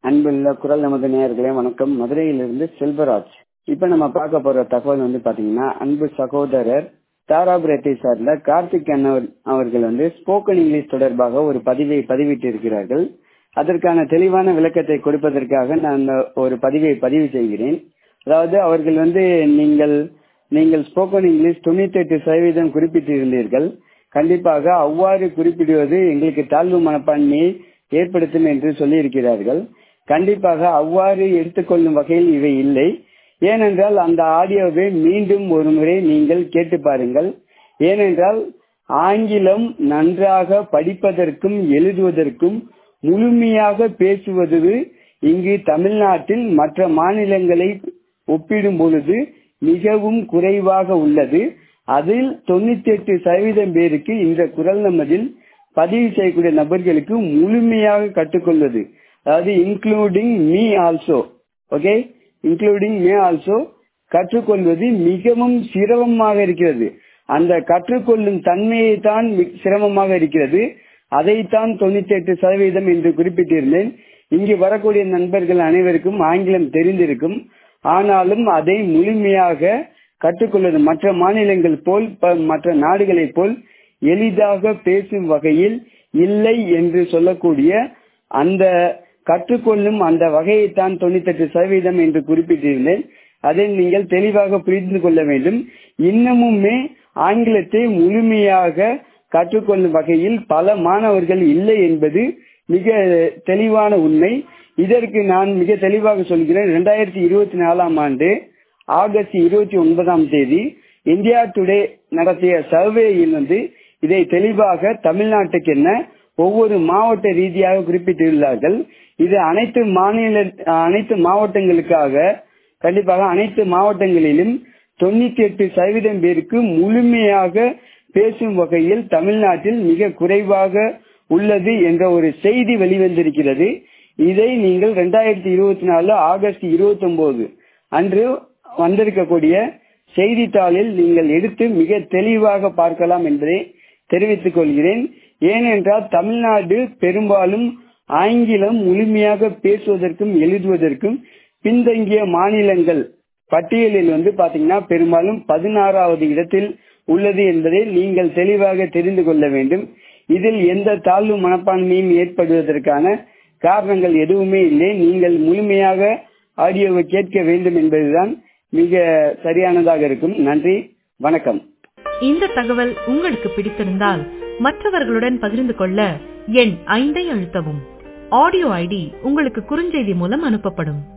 அன்புள்ள குரல் நமது நேயர்களே வணக்கம் மதுரையிலிருந்து செல்வராஜ் இப்ப நம்ம பார்க்க போற தகவல் வந்து பாத்தீங்கன்னா அன்பு சகோதரர் தாராபுரத்தை சார்ந்த கார்த்திக் அண்ணவர் அவர்கள் வந்து ஸ்போக்கன் இங்கிலீஷ் தொடர்பாக ஒரு பதிவை பதிவிட்டு இருக்கிறார்கள் அதற்கான தெளிவான விளக்கத்தை கொடுப்பதற்காக நான் அந்த ஒரு பதிவை பதிவு செய்கிறேன் அதாவது அவர்கள் வந்து நீங்கள் நீங்கள் ஸ்போக்கன் இங்கிலீஷ் தொண்ணூத்தி எட்டு சதவீதம் குறிப்பிட்டிருந்தீர்கள் கண்டிப்பாக அவ்வாறு குறிப்பிடுவது எங்களுக்கு தாழ்வு மனப்பான்மையை ஏற்படுத்தும் என்று சொல்லி இருக்கிறார்கள் கண்டிப்பாக அவ்வாறு எடுத்துக்கொள்ளும் வகையில் இவை இல்லை ஏனென்றால் அந்த ஆடியோவை மீண்டும் ஒரு முறை நீங்கள் கேட்டு பாருங்கள் ஏனென்றால் ஆங்கிலம் நன்றாக படிப்பதற்கும் எழுதுவதற்கும் முழுமையாக பேசுவது இங்கு தமிழ்நாட்டில் மற்ற மாநிலங்களை ஒப்பிடும் பொழுது மிகவும் குறைவாக உள்ளது அதில் தொண்ணூத்தி எட்டு சதவீதம் பேருக்கு இந்த குரல் நமதில் பதிவு செய்யக்கூடிய நபர்களுக்கு முழுமையாக கற்றுக்கொள்வது அதாவது including me also okay including me also கற்றுக்கொள்வது மிகவும் சிரமமாக இருக்கிறது அந்த கற்றுக்கொள்ளும் தன்மையை தான் சிரமமாக இருக்கிறது அதைத்தான் தொண்ணூத்தி எட்டு சதவீதம் என்று குறிப்பிட்டிருந்தேன் இங்கு வரக்கூடிய நண்பர்கள் அனைவருக்கும் ஆங்கிலம் தெரிந்திருக்கும் ஆனாலும் அதை முழுமையாக கற்றுக்கொள்வது மற்ற மாநிலங்கள் போல் மற்ற நாடுகளைப் போல் எளிதாக பேசும் வகையில் இல்லை என்று சொல்லக்கூடிய அந்த கற்றுக்கொள்ளும் அந்த வகையைத்தான் தொண்ணூத்தி எட்டு சதவீதம் என்று குறிப்பிட்டிருந்தேன் அதை நீங்கள் தெளிவாக புரிந்து கொள்ள வேண்டும் இன்னமுமே ஆங்கிலத்தை முழுமையாக கற்றுக்கொள்ளும் வகையில் பல மாணவர்கள் இல்லை என்பது மிக தெளிவான உண்மை இதற்கு நான் மிக தெளிவாக சொல்கிறேன் இரண்டாயிரத்தி இருபத்தி நாலாம் ஆண்டு ஆகஸ்ட் இருபத்தி ஒன்பதாம் தேதி இந்தியா டுடே நடத்திய சர்வேயில் வந்து இதை தெளிவாக தமிழ்நாட்டுக்கு என்ன ஒவ்வொரு மாவட்ட ரீதியாக குறிப்பிட்டுள்ளார்கள் இது அனைத்து மாநில அனைத்து மாவட்டங்களுக்காக கண்டிப்பாக அனைத்து மாவட்டங்களிலும் தொண்ணூத்தி எட்டு சதவீதம் பேருக்கு முழுமையாக பேசும் வகையில் தமிழ்நாட்டில் மிக குறைவாக உள்ளது என்ற ஒரு செய்தி வெளிவந்திருக்கிறது இதை நீங்கள் இரண்டாயிரத்தி இருபத்தி நாலு ஆகஸ்ட் இருபத்தி ஒன்பது அன்று வந்திருக்கக்கூடிய செய்தித்தாளில் நீங்கள் எடுத்து மிக தெளிவாக பார்க்கலாம் என்பதை தெரிவித்துக் கொள்கிறேன் ஏனென்றால் தமிழ்நாடு பெரும்பாலும் ஆங்கிலம் முழுமையாக பேசுவதற்கும் எழுதுவதற்கும் பின்தங்கிய மாநிலங்கள் பட்டியலில் வந்து பாத்தீங்கன்னா பெரும்பாலும் பதினாறாவது இடத்தில் உள்ளது என்பதை நீங்கள் தெளிவாக தெரிந்து கொள்ள வேண்டும் இதில் எந்த தாழ்வு மனப்பான்மையும் ஏற்படுவதற்கான காரணங்கள் எதுவுமே இல்லை நீங்கள் முழுமையாக ஆடியோவை கேட்க வேண்டும் என்பதுதான் மிக சரியானதாக இருக்கும் நன்றி வணக்கம் இந்த தகவல் உங்களுக்கு பிடித்திருந்தால் மற்றவர்களுடன் பகிர்ந்து கொள்ள எண் ஐந்தை அழுத்தவும் ஆடியோ ஐடி உங்களுக்கு குறுஞ்செய்தி மூலம் அனுப்பப்படும்